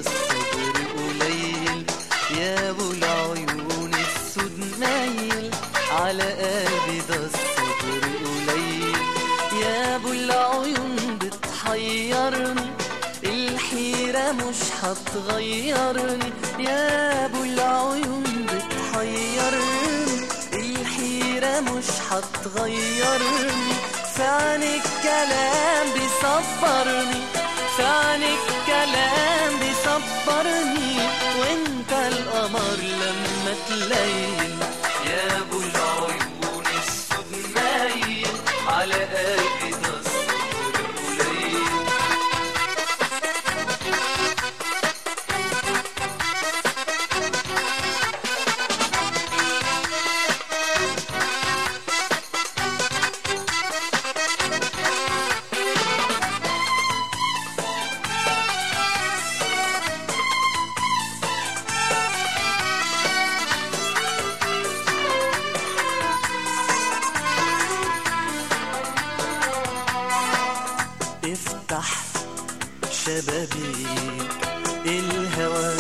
الصبر قليل يا ابو العيون السود مايل على قلبي ده الصبر قليل يا ابو العيون بتحيرني الحيرة مش هتغيرني يا ابو العيون بتحيرني الحيرة مش هتغيرني فعني الكلام بيصبرني فعني الكلام بيصبرني وانت القمر لما تليل يا ابو العيون السود مايل على قلبي ده الصبر قليل افتح شبابيك الهوى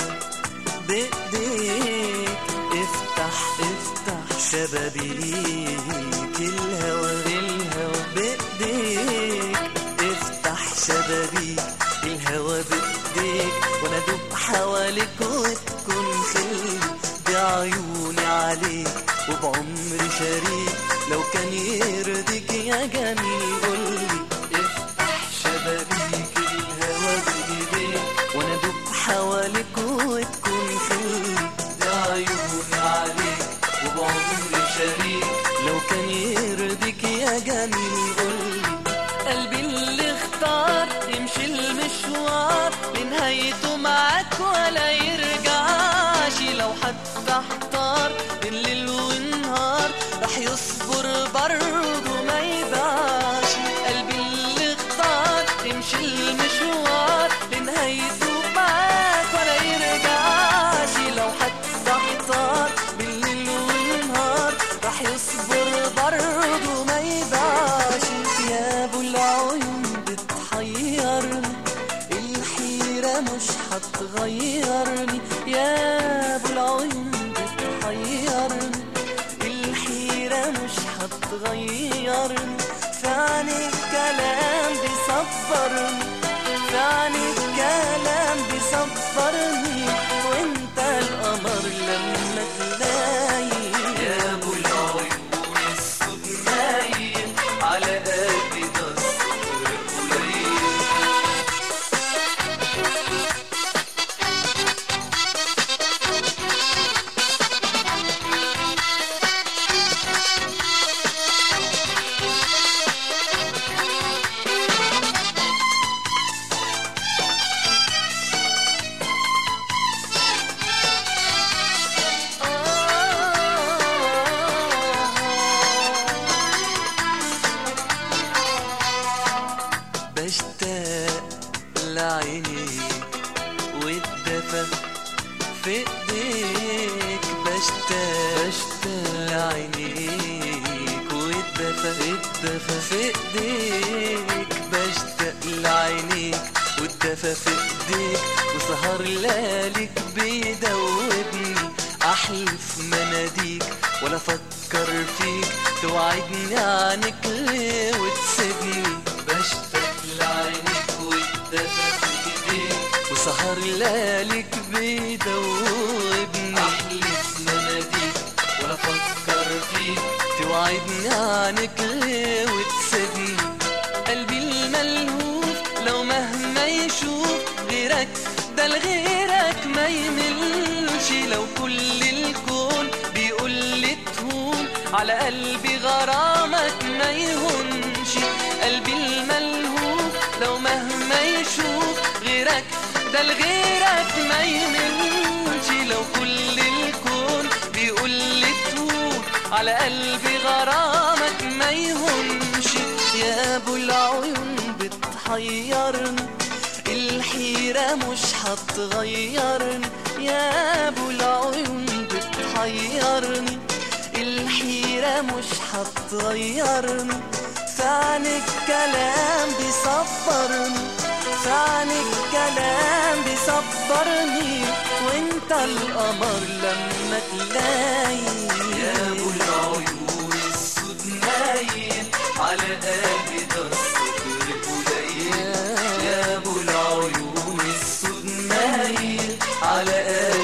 بايديك افتح افتح شبابيك الهوى الهوى بايديك افتح شبابيك الهوى بايديك وانا ادوب حواليك وتكون خلي بعيوني عليك وبعمري شريك لو كان يرضيك يا جميل قولي افتح شبابيك الهوى بايديك وانا ادوب حواليك وتكون خلي بعيوني عليك وبعمري شريك لو كان يرضيك يا جميل قولي قلبي اللي اختار يمشي المشوار لنهايته معاك ولا يرجعش لو حتى احتار بين ليل ونهار راح يصبر برضه ما يباعش قلبي اللي اختار يمشي المشوار لنهايته معاك ولا يرجعش لو حتى احتار بين ليل ونهار راح يصبر برضه ما يباعش يا ابو العيون بتحيرني الحيرة مش هتغيرني يا ابو العيون بتحيرني الحيرة مش هتغيرني فعني الكلام بيصبرني فعني الكلام بيصبرني وانت القمر لما تلاقي يا ابو العيون السود مايل على قلبي ده الصبر قليل بشتاق لعينيك والدفى في ايديك بشتاق بشتاق لعينيك والدفى الدفى في ايديك بشتاق لعينيك والدفى في ايديك وسهر لياليك بيدوبني احلف مناديك ولا افكر فيك توعدني عنك ليه وتسيبني بشتاق لعينيك والدفى في ايديك وسهر لياليك بيدوبني احلف مناديك ولا افكر فيك توعدني عنك ليه وتسيبني قلبي الملهوف لو مهما يشوف غيرك ده لغيرك ما يملش لو كل الكون بيقول لي تهون على قلبي غرامك ما يهونش قلبي الملهوف لو مهما يشوف غيرك ده لغيرك ما يملش لو كل الكون بيقول لي تهون على قلبي غرامك ما يهونش يا ابو العيون بتحيرني الحيرة مش هتغيرني يا ابو العيون بتحيرني الحيرة مش هتغيرني فعني الكلام بيصبرني فعني الكلام بيصبرني تصبرني وانت القمر لما تلاقي يا ابو العيون السود نايم على قلبي ده الصبر قليل يا ابو العيون السود نايم على قلبي